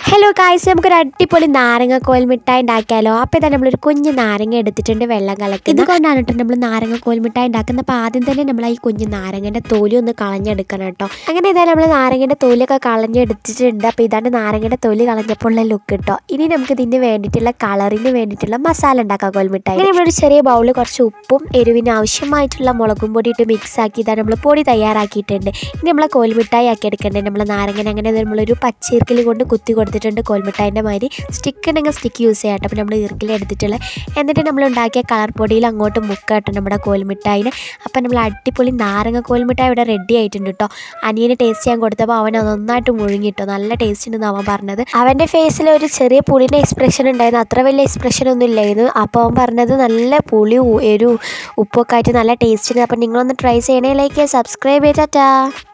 hello കായ്സ് നമുക്കൊരു അടിപൊളി നാരങ്ങ കോൽ മിഠായി ഉണ്ടാക്കിയാലോ അപ്പോൾ ഇതാ നമ്മളൊരു കുഞ്ഞ് നാരങ്ങ എടുത്തിട്ടുണ്ട് വെള്ളം കലക്കി ഇതുകൊണ്ടാണ് കേട്ടോ നമ്മൾ നാരങ്ങ കോൽ മിഠായി ഉണ്ടാക്കുന്നത് അപ്പോൾ ആദ്യം തന്നെ നമ്മൾ ഈ കുഞ്ഞ് നാരങ്ങൻ്റെ തൊലി ഒന്ന് കളഞ്ഞെടുക്കണം കേട്ടോ അങ്ങനെ ഇതാ നമ്മൾ നാരങ്ങൻ്റെ തൊലിയൊക്കെ കളഞ്ഞെടുത്തിട്ടുണ്ട് അപ്പോൾ ഇതാണ് നാരങ്ങൻ്റെ തൊലി കളഞ്ഞപ്പോൾ ഉള്ള ലുക്ക് കേട്ടോ ഇനി നമുക്ക് ഇതിന് വേണ്ടിയിട്ടുള്ള കളറിന് വേണ്ടിയിട്ടുള്ള മസാല ഉണ്ടാക്കാം കോൽ മിഠായി അങ്ങനെ നമ്മളൊരു ചെറിയ ബൗളിൽ കുറച്ച് ഉപ്പും എരിവിന് ആവശ്യമായിട്ടുള്ള മുളകും പൊടി ഇട്ട് മിക്സ് ആക്കി ഇതാ നമ്മൾ പൊടി തയ്യാറാക്കിയിട്ടുണ്ട് ഇനി നമ്മളെ കോൽ മിഠായി ആക്കി എടുക്കേണ്ടത് നമ്മൾ നാരങ്ങന അങ്ങനെ നമ്മളൊരു പച്ചീർക്കിൽ കൊണ്ട് കുത്തി കൊടുത്തിട്ടുണ്ട് കോൽമിഠായിൻ്റെ മാതിരി സ്റ്റിക്ക് ഉണ്ടെങ്കിൽ സ്റ്റിക്ക് യൂസ് ചെയ്യാം കേട്ടോ അപ്പോൾ നമ്മൾ ഈർക്കിൽ എടുത്തിട്ടുള്ള എന്നിട്ട് നമ്മൾ ഉണ്ടാക്കിയ കളർ പൊടിയിൽ അങ്ങോട്ട് മുക്ക കേട്ടോ നമ്മുടെ കോൽമിഠായിന് അപ്പോൾ നമ്മൾ അടിപൊളി നാരങ്ങ കോൽമിഠായി ഇവിടെ റെഡി ആയിട്ടുണ്ട് കേട്ടോ അനിയന് ടേസ്റ്റ് ചെയ്യാൻ കൊടുത്തപ്പോൾ അവൻ നന്നായിട്ട് മുഴുങ്ങിട്ടോ നല്ല ടേസ്റ്റ് ഉണ്ടെന്ന് അവൻ പറഞ്ഞത് അവൻ്റെ ഫേസിൽ ഒരു ചെറിയ പുളിൻ്റെ എക്സ്പ്രഷൻ ഉണ്ടായിരുന്നു അത്ര വലിയ എക്സ്പ്രഷൻ ഒന്നും ഇല്ലായിരുന്നു അപ്പോൾ അവൻ പറഞ്ഞത് നല്ല പുളി എരു ഉപ്പൊക്കെ ആയിട്ട് നല്ല ടേസ്റ്റ് ഉണ്ട് അപ്പോൾ നിങ്ങളൊന്ന് ട്രൈ ചെയ്യണേ ലൈക്ക് സബ്സ്ക്രൈബ് ചെയ്താറ്റാ